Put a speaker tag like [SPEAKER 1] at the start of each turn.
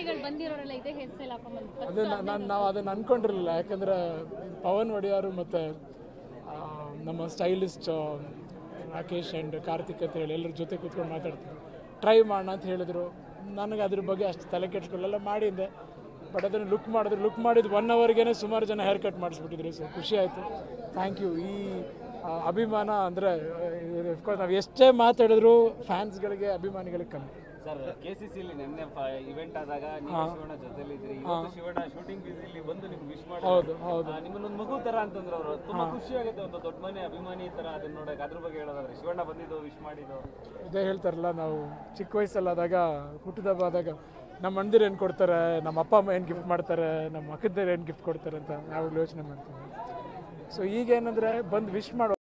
[SPEAKER 1] ಅಭಿಮಾನಿಗಳು ಬಂದಿರೋರೆಲ್ಲ ಇದೇ hair style ಹಾಕೊಂಡ್ಬಂದು
[SPEAKER 2] ಅದು ನಾನು ನಾವು ಅದನ್ನು ಅನ್ಕೊಂಡಿರಲಿಲ್ಲ ಯಾಕಂದರೆ ಪವನ್ ಒಡೆಯರು ಮತ್ತು ನಮ್ಮ ಸ್ಟೈಲಿಸ್ಟ್ ರಾಕೇಶ್ ಆ್ಯಂಡ್ ಕಾರ್ತಿಕ್ ಅಂತ ಹೇಳಿ ಎಲ್ಲರ ಜೊತೆ ಕೂತ್ಕೊಂಡು ಮಾತಾಡ್ತೀವಿ ಟ್ರೈ ಮಾಡೋಣ ಅಂತ ಹೇಳಿದರು ನನಗೆ ಅದ್ರ ಬಗ್ಗೆ ಅಷ್ಟು ತಲೆ ಕೆಡ್ಸ್ಕೊಳ್ಳೆಲ್ಲ ಮಾಡಿದ್ದೆ ಬಟ್ ಅದನ್ನು ಲುಕ್ ಮಾಡಿದ್ರು ಲುಕ್ ಮಾಡಿದ್ದು ಒನ್ ಅವರ್ಗೇ ಸುಮಾರು ಜನ ಹೇರ್ ಕಟ್ ಮಾಡಿಸ್ಬಿಟ್ಟಿದ್ರು ಸೊ ಖುಷಿ ಆಯಿತು ಥ್ಯಾಂಕ್ ಯು ಈ ಆ, ಅಭಿಮಾನ ಅಂದರೆ ನಾವು ಎಷ್ಟೇ ಮಾತಾಡಿದ್ರು ಫ್ಯಾನ್ಸ್ಗಳಿಗೆ ಅಭಿಮಾನಿಗಳಿಗೆ ಕಮ್ಮಿ
[SPEAKER 3] ಸರ್ ಕೆ ಸಿ ಸಿಲಿ ನಿನ್ನೆ ಇವೆಂಟ್ ಆದಾಗ ನೀವು ಶಿವಣ್ಣ ಜೊತೆಲಿ ಇದ್ರಿ ಇವತ್ತು ಶಿವಣ್ಣ ಶೂಟಿಂಗ್ ಬಿಸಿಲಿ ಬಂದು ನಿಮ್ಗೆ ವಿಶ್ ಮಾಡಿ
[SPEAKER 2] ಹೌದು ಹೌದು
[SPEAKER 3] ನಿಮ್ಮನ್ನೊಂದು ಮಗು ತರ ಅಂತಂದ್ರೆ ಅವರು ತುಂಬಾ ಖುಷಿ ಆಗುತ್ತೆ ಒಂದು ದೊಡ್ಡ ಮನೆ ಅಭಿಮಾನಿ ತರ ಅದನ್ನ ನೋಡಕ್ ಅದ್ರ ಬಗ್ಗೆ ಹೇಳೋದಾದ್ರೆ ಶಿವಣ್ಣ ಬಂದಿದ್ದು ವಿಶ್ ಮಾಡಿದ್ದು
[SPEAKER 2] ಇದೇ ಹೇಳ್ತಾರಲ್ಲ ನಾವು ಚಿಕ್ಕ ವಯಸ್ಸಲ್ಲಾದಾಗ ಹುಟ್ಟಿದಬ್ಬ ಆದಾಗ ನಮ್ಮ ಅಣ್ಣದಿರು ಏನು ಕೊಡ್ತಾರೆ ನಮ್ಮ ಅಪ್ಪ ಅಮ್ಮ ಏನು ಗಿಫ್ಟ್ ಮಾಡ್ತಾರೆ ನಮ್ಮ ಅಕ್ಕದಿರು ಏನು ಗಿಫ್ಟ್ ಕೊಡ್ತಾರೆ ಅಂತ ಯಾವಾಗಲೂ ಯೋಚನೆ ಮಾಡ್ತೀವಿ ಸೊ ಈಗ ಏನಂದರೆ ಬಂದು ವಿಶ್ ಮಾಡೋ